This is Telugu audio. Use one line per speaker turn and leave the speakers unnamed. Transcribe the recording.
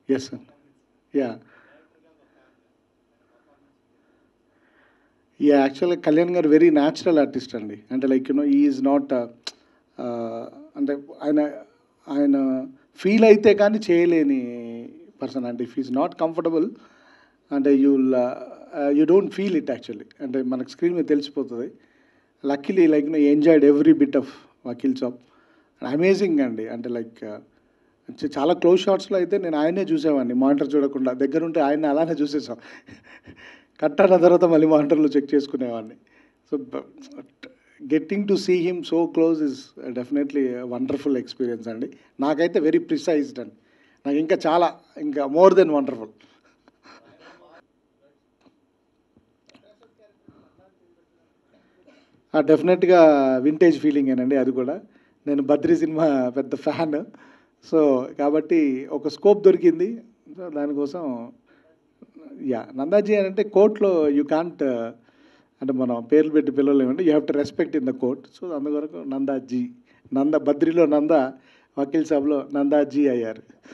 ఎస్ సార్ యా యా యాక్చువల్గా కళ్యాణ్ గారు వెరీ న్యాచురల్ ఆర్టిస్ట్ అండి అంటే లైక్ యూనో ఈజ్ నాట్ అంటే ఆయన ఆయన ఫీల్ అయితే కానీ చేయలేని పర్సన్ అంటే ఇఫ్ ఈజ్ నాట్ కంఫర్టబుల్ అంటే you you don't feel it actually అంటే మనకు స్క్రీన్ మీద తెలిసిపోతుంది luckily like no enjoyed every bit of Vakeel Saab amazing అండి అంటే లైక్ చాలా క్లోజ్ షాట్స్లో అయితే నేను ఆయనే చూసేవాడిని మానిటర్ చూడకుండా దగ్గరుంటే ఆయన అలానే చూసేసాం కట్ అయిన తర్వాత మళ్ళీ మానిటర్లో చెక్ చేసుకునేవాడిని so getting to see him so close is definitely wonderful experience అండి నాకైతే వెరీ ప్రిసైజ్డ్ అండి నాకు ఇంకా చాలా ఇంకా మోర్ దెన్ వండర్ఫుల్ డెఫినెట్గా వింటేజ్ ఫీలింగ్ ఏనండి అది కూడా నేను బద్రీ సినిమా పెద్ద ఫ్యాన్ సో కాబట్టి ఒక స్కోప్ దొరికింది సో దానికోసం యా నందాజీ అని అంటే కోర్టులో యూ కాంట్ అంటే మనం పేర్లు పెట్టి పిల్లలేమంటే you have to respect in the court so అందువరకు నందాజీ నంద బద్రిలో నంద వకీల్ సాబ్లో నందాజీ అయ్యారు